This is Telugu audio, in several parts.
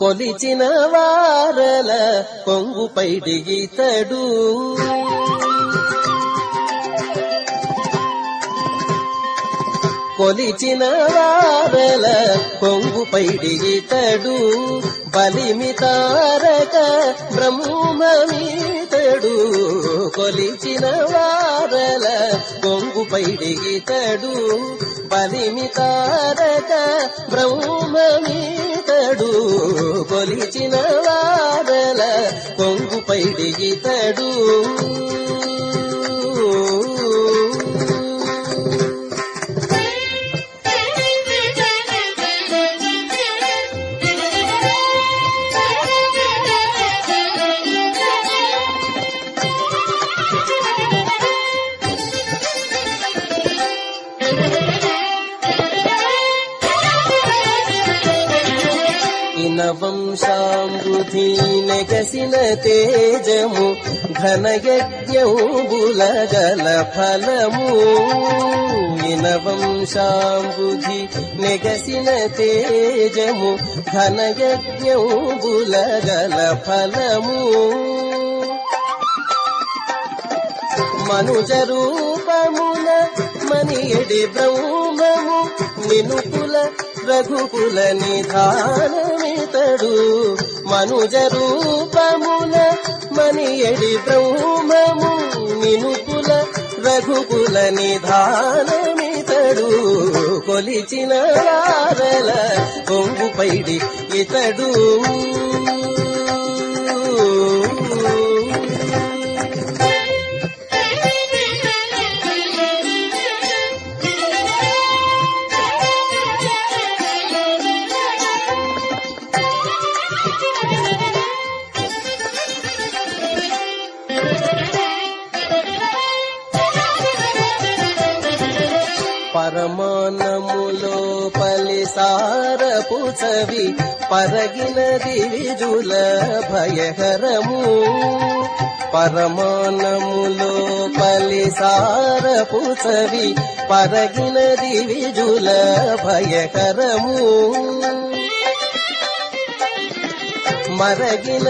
కొలిచిన వారల కొంగు పైడిగితడు కొలిచిన వారల కొంగు పైడిగితడు బలిమి తారక బ్రహ్మమీతడు కొలిచిన వారల కొంగు పైడిగితడు బలిమి తారక బ్రహ్మమీతడు కొలిచిన వారల కొంగు పైడిగితడు ఇనవంశామృధి నెగసిన తేజము ఘనయజ్ఞంబుల గల ఫలము ఇనవంశామృధి నెగసిన తేజము ఘనయజ్ఞంబుల గల ఫలము మనుజ రూపమున మనియడి బ్రహ్మము నినుకుల రఘుకుల నిధానమితడు మనుజ రూపమున మనియడి బ్రహ్మము నినుకుల రఘుకుల నిధానమితడు కొలిచిన వారల కొంగు పైడి ఇతడు పరమానములో పలిసార పుచవి పరగినది విజుల భయహరము పరమానములో పలిసార పుచవి పరగినది విజుల భయకరము మరగిన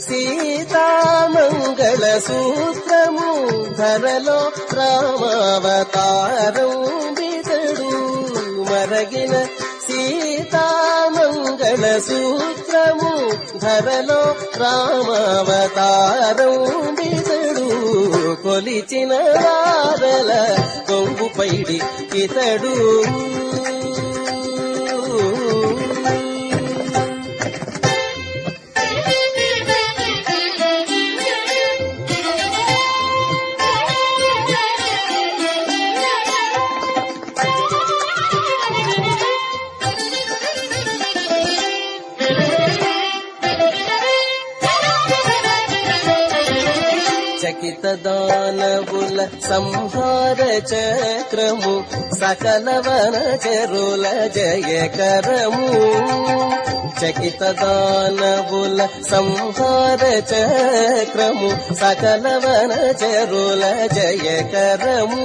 సీతామంగళ సూత్రము ధరలో రామావతారం బిదడు మరగిన సీతామంగళ సూత్రము ధరలో రామావతారం బిదడు కొలిచిన వారల కొంగు పైడి ఇతడు చకిత దానవుల సంహార చక్రము సకల వన చెరుల జయకరము చకిత దానవుల సంహార చక్రము సకల వన చెరుల జయకరము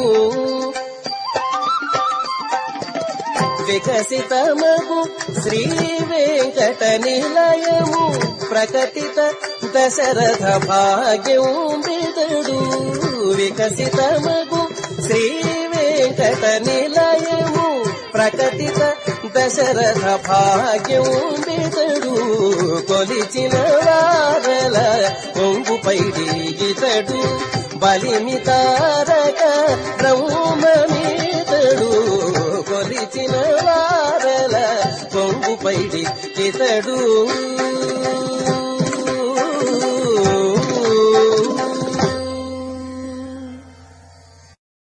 వికసితమగు శ్రీ వెంకట నిలయము ప్రకటిత దశరథ భాగ్యం బిదడు వికసితమగు శ్రీ వెంకట నిలయము ప్రకటిత దశరథ భాగ్యం బిదడు కొలిచిన వారల కొంగు పైడి గితడు బలిమి తారక బ్రహ్మమీతడు కొలిచిన వారల కొంగు పైడి ఇతడు